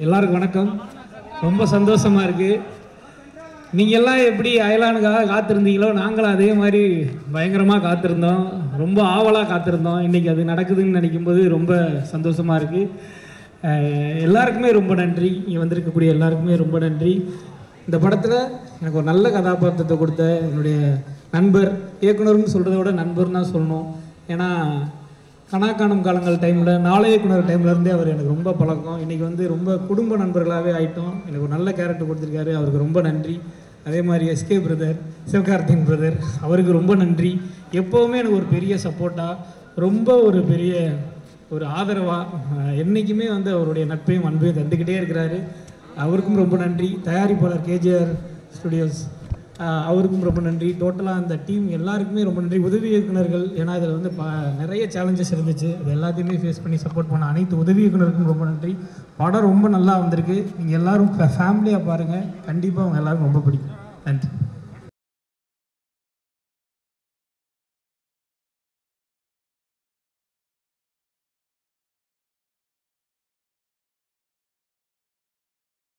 எல்லாருக்கும் வணக்கம் ரொம்ப சந்தோஷமாக இருக்குது நீங்கள் எல்லாம் எப்படி அயலானுக்காக காத்திருந்தீங்களோ நாங்களும் அதே மாதிரி பயங்கரமாக காத்திருந்தோம் ரொம்ப ஆவலாக காத்திருந்தோம் இன்றைக்கி அது நடக்குதுன்னு நினைக்கும்போது ரொம்ப சந்தோஷமாக இருக்குது எல்லாருக்குமே ரொம்ப நன்றி இங்கே வந்திருக்கக்கூடிய எல்லாருக்குமே ரொம்ப நன்றி இந்த படத்தில் எனக்கு ஒரு நல்ல கதாபாத்திரத்தை கொடுத்த என்னுடைய நண்பர் இயக்குனர்னு சொல்கிறத விட நண்பர் தான் சொல்லணும் ஏன்னா கணக்காணும் காலங்கள் டைமில் நாளை இயக்குனர் டைம்ல இருந்தே அவர் எனக்கு ரொம்ப பழக்கம் இன்றைக்கி வந்து ரொம்ப குடும்ப நண்பர்களாகவே ஆயிட்டோம் எனக்கு ஒரு நல்ல கேரக்டர் கொடுத்துருக்காரு அவருக்கு ரொம்ப நன்றி அதே மாதிரி எஸ்கே பிரதர் சிவகார்த்திகன் பிரதர் அவருக்கு ரொம்ப நன்றி எப்போவுமே எனக்கு ஒரு பெரிய சப்போர்ட்டாக ரொம்ப ஒரு பெரிய ஒரு ஆதரவாக என்றைக்குமே வந்து அவருடைய நட்பையும் அன்பையும் தந்துக்கிட்டே இருக்கிறாரு அவருக்கும் ரொம்ப நன்றி தயாரிப்பாளர் கேஜிஆர் ஸ்டுடியோஸ் ஆஹ் அவருக்கும் ரொம்ப நன்றி டோட்டலாக அந்த டீம் எல்லாருக்குமே ரொம்ப நன்றி உதவி இயக்குனர்கள் ஏன்னா இதில் வந்து ப நிறைய சேலஞ்சஸ் இருந்துச்சு அது எல்லாத்தையுமே ஃபேஸ் பண்ணி சப்போர்ட் பண்ண அனைத்து உதவி இயக்குனருக்கும் ரொம்ப நன்றி படம் ரொம்ப நல்லா வந்திருக்கு நீங்கள் எல்லாரும் ஃபேமிலியாக பாருங்கள் கண்டிப்பாக அவங்க எல்லாருக்கும் ரொம்ப பிடிக்கும் நன்றி